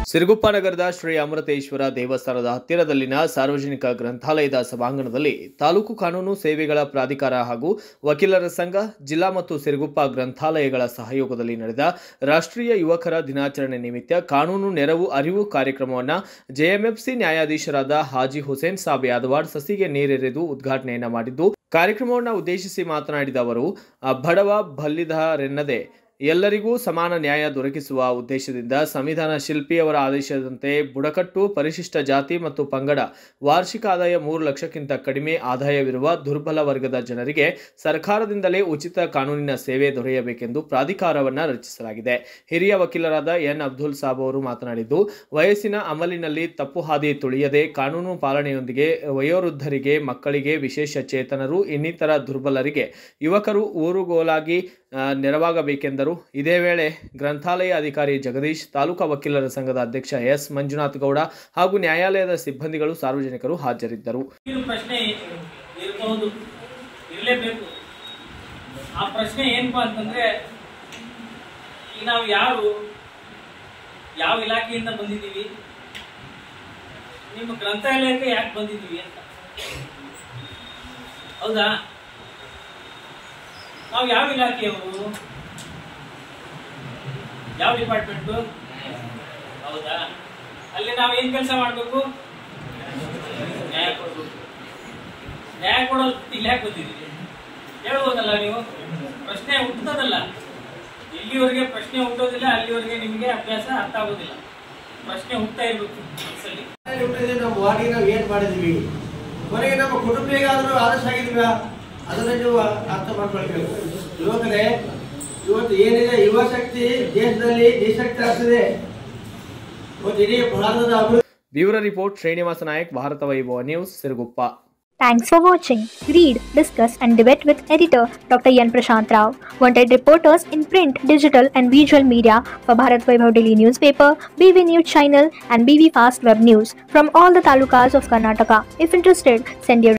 ಸಿರುಗುಪ್ಪ ನಗರದ ಶ್ರೀ ಅಮೃತೇಶ್ವರ ದೇವಸ್ಥಾನದ ಹತ್ತಿರದಲ್ಲಿನ ಸಾರ್ವಜನಿಕ ಗ್ರಂಥಾಲಯದ ಸಭಾಂಗಣದಲ್ಲಿ ತಾಲೂಕು ಕಾನೂನು ಸೇವೆಗಳ ಪ್ರಾಧಿಕಾರ ಹಾಗೂ ವಕೀಲರ ಸಂಘ ಜಿಲ್ಲಾ ಮತ್ತು ಸಿರುಗುಪ್ಪ ಗ್ರಂಥಾಲಯಗಳ ಸಹಯೋಗದಲ್ಲಿ ನಡೆದ ರಾಷ್ಟ್ರೀಯ ಯುವಕರ ದಿನಾಚರಣೆ ನಿಮಿತ್ತ ಕಾನೂನು ನೆರವು ಅರಿವು ಕಾರ್ಯಕ್ರಮವನ್ನು ಜೆಎಂಎಫ್ಸಿ ನ್ಯಾಯಾಧೀಶರಾದ ಹಾಜಿ ಹುಸೇನ್ ಸಾಬ್ ಯಾದವಾಡ್ ಸಸಿಗೆ ನೀರೆರೆದು ಉದ್ಘಾಟನೆಯನ್ನ ಮಾಡಿದ್ದು ಕಾರ್ಯಕ್ರಮವನ್ನು ಉದ್ದೇಶಿಸಿ ಮಾತನಾಡಿದ ಅವರು ಆ, ಬಡವ ಬಲ್ಲಿದರೆನ್ನದೆ ಎಲ್ಲರಿಗೂ ಸಮಾನ ನ್ಯಾಯ ದೊರಕಿಸುವ ಉದ್ದೇಶದಿಂದ ಸಂವಿಧಾನ ಶಿಲ್ಪಿಯವರ ಆದೇಶದಂತೆ ಬುಡಕಟ್ಟು ಪರಿಶಿಷ್ಟ ಜಾತಿ ಮತ್ತು ಪಂಗಡ ವಾರ್ಷಿಕ ಆದಾಯ ಮೂರು ಲಕ್ಷಕ್ಕಿಂತ ಕಡಿಮೆ ಆದಾಯವಿರುವ ದುರ್ಬಲ ವರ್ಗದ ಜನರಿಗೆ ಸರ್ಕಾರದಿಂದಲೇ ಉಚಿತ ಕಾನೂನಿನ ಸೇವೆ ದೊರೆಯಬೇಕೆಂದು ಪ್ರಾಧಿಕಾರವನ್ನು ರಚಿಸಲಾಗಿದೆ ಹಿರಿಯ ವಕೀಲರಾದ ಎನ್ ಅಬ್ದುಲ್ ಸಾಬ್ ಅವರು ಮಾತನಾಡಿದ್ದು ವಯಸ್ಸಿನ ಅಮಲಿನಲ್ಲಿ ತಪ್ಪು ಹಾದಿ ತುಳಿಯದೆ ಕಾನೂನು ಪಾಲನೆಯೊಂದಿಗೆ ವಯೋವೃದ್ಧರಿಗೆ ಮಕ್ಕಳಿಗೆ ವಿಶೇಷ ಚೇತನರು ಇನ್ನಿತರ ದುರ್ಬಲರಿಗೆ ಯುವಕರು ಊರುಗೋಲಾಗಿ ಆ, ನೆರವಾಗಬೇಕೆಂದರು ಇದೇ ವೇಳೆ ಗ್ರಂಥಾಲಯ ಅಧಿಕಾರಿ ಜಗದೀಶ್ ತಾಲೂಕಾ ವಕೀಲರ ಸಂಘದ ಅಧ್ಯಕ್ಷ ಎಸ್ ಮಂಜುನಾಥ್ ಗೌಡ ಹಾಗೂ ನ್ಯಾಯಾಲಯದ ಸಿಬ್ಬಂದಿಗಳು ಸಾರ್ವಜನಿಕರು ಹಾಜರಿದ್ದರು ಇದು ಪ್ರಶ್ನೆ ಇರಬಹುದು ಇರಲೇಬೇಕು ಆ ಪ್ರಶ್ನೆ ಏನಪ್ಪಾ ಅಂತಂದ್ರೆ ಈಗ ನಾವು ಯಾರು ಯಾವ ಇಲಾಖೆಯಿಂದ ಬಂದಿದ್ದೀವಿ ನಿಮ್ಮ ಗ್ರಂಥಾಲಯಕ್ಕೆ ಯಾಕೆ ಬಂದಿದ್ದೀವಿ ಅಂತ ಹೌದಾ ನಾವು ಯಾವ ಇಲಾಖೆಯವರು ಯಾವ ಡಿಪಾರ್ಟ್ಮೆಂಟು ಹೌದಾ ಅಲ್ಲಿ ನಾವು ಏನ್ ಕೆಲಸ ಮಾಡಬೇಕು ನ್ಯಾಯ ಕೊಡ್ಬೇಕು ನ್ಯಾಯ ಕೊಡೋದು ಇಲ್ಲಿ ಯಾಕೆ ಬಂದಿದ್ದೀವಿ ಹೇಳ್ಬೋದಲ್ಲ ನೀವು ಪ್ರಶ್ನೆ ಹುಟ್ಟೋದಲ್ಲ ಎಲ್ಲಿವರೆಗೆ ಪ್ರಶ್ನೆ ಹುಟ್ಟೋದಿಲ್ಲ ಅಲ್ಲಿವರೆಗೆ ನಿಮಗೆ ಅಭ್ಯಾಸ ಅರ್ಥ ಆಗೋದಿಲ್ಲ ಪ್ರಶ್ನೆ ಹುಟ್ತಾ ಇರ್ಬೇಕು ಮನಸ್ಸಲ್ಲಿ ಹುಟ್ಟಿದ್ರೆ ನಮ್ಮ ವಾರ್ಡಿಗೆ ನಾವು ಏನ್ ಮಾಡಿದ್ವಿ ಕೊನೆಗೆ ನಮ್ಮ ಕುಟುಂಬಿಗಾದ್ರೂ ಆದರ್ಶ ಆಗಿದ್ವಾ ಅದನ್ನ ನೀವು ಅರ್ಥ ಮಾಡ್ಕೊಳ್ಬೇಕು ಯುವಕರೇ ಇವತ್ತು ಏನಿದೆ ಯುವ ಶಕ್ತಿ ದೇಶದಲ್ಲಿ ನಿಶಕ್ತಿ ಆಗ್ತದೆ ಇವತ್ತು ಇಡೀ ಭಾರತದ ಅಭಿವೃದ್ಧಿ bureau report Srinivasa Nayak Bharata Vaibhava news Siruguppa Thanks for watching. Read, discuss, and debate with editor Dr. Yan Prashant Rao. Wanted reporters in print, digital, and visual media for Bharat Vaibhav Daily Newspaper, BV News Channel, and BV Fast Web News from all the talukas of Karnataka. If interested, send your